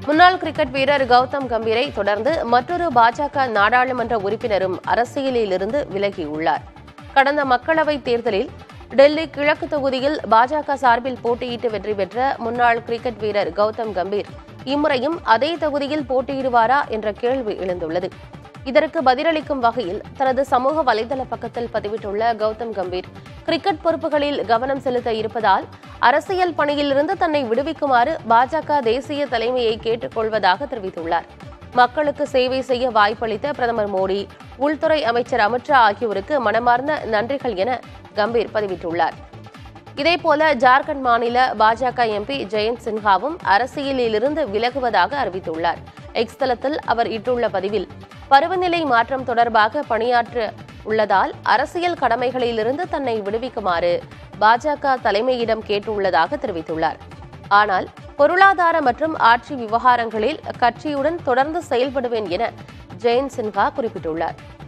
முன்னாள் கிரிக்கெட் வீரர் கௌதம் கம்பீரை தொடர்ந்து மற்றொரு பாஜக நாடாளுமன்ற உறுப்பினரும் அரசியலிலிருந்து விலகியுள்ளார் கடந்த மக்களவைத் தேர்தலில் டெல்லி கிழக்கு தொகுதியில் பாஜக சார்பில் போட்டியிட்டு வெற்றி பெற்ற முன்னாள் கிரிக்கெட் வீரர் கௌதம் கம்பீர் இம்முறையும் அதே தொகுதியில் போட்டியிடுவாரா என்ற கேள்வி எழுந்துள்ளது இதற்கு பதிலளிக்கும் வகையில் தனது சமூக வலைதள பக்கத்தில் பதிவிட்டுள்ள கௌதம் கம்பீர் கிரிக்கெட் பொறுப்புகளில் கவனம் செலுத்த இருப்பதால் அரசியல் பணியிலிருந்து தன்னை விடுவிக்குமாறு பாஜக தேசிய தலைமையை கேட்டுக்கொள்வதாக தெரிவித்துள்ளார் மக்களுக்கு சேவை செய்ய வாய்ப்பளித்த பிரதமர் மோடி உள்துறை அமைச்சர் அமித்ஷா ஆகியோருக்கு மனமார்ந்த நன்றிகள் என கம்பீர் பதிவிட்டுள்ளார் இதேபோல ஜார்க்கண்ட் மாநில பாஜக எம்பி ஜெயந்த் சின்ஹாவும் அரசியலிலிருந்து விலகுவதாக அறிவித்துள்ளார் எக்ஸ் தளத்தில் அவர் இட்டுள்ள பதிவில் பருவநிலை மாற்றம் தொடர்பாக பணியாற்ற உள்ளதால் அரசியல் கடமைகளிலிருந்து தன்னை விடுவிக்குமாறு பாஜக தலைமையிடம் கேட்டுள்ளதாக தெரிவித்துள்ளார் ஆனால் பொருளாதார மற்றும் ஆட்சி விவகாரங்களில் கட்சியுடன் தொடர்ந்து செயல்படுவேன் என ஜெயந்த் சின்ஹா குறிப்பிட்டுள்ளார்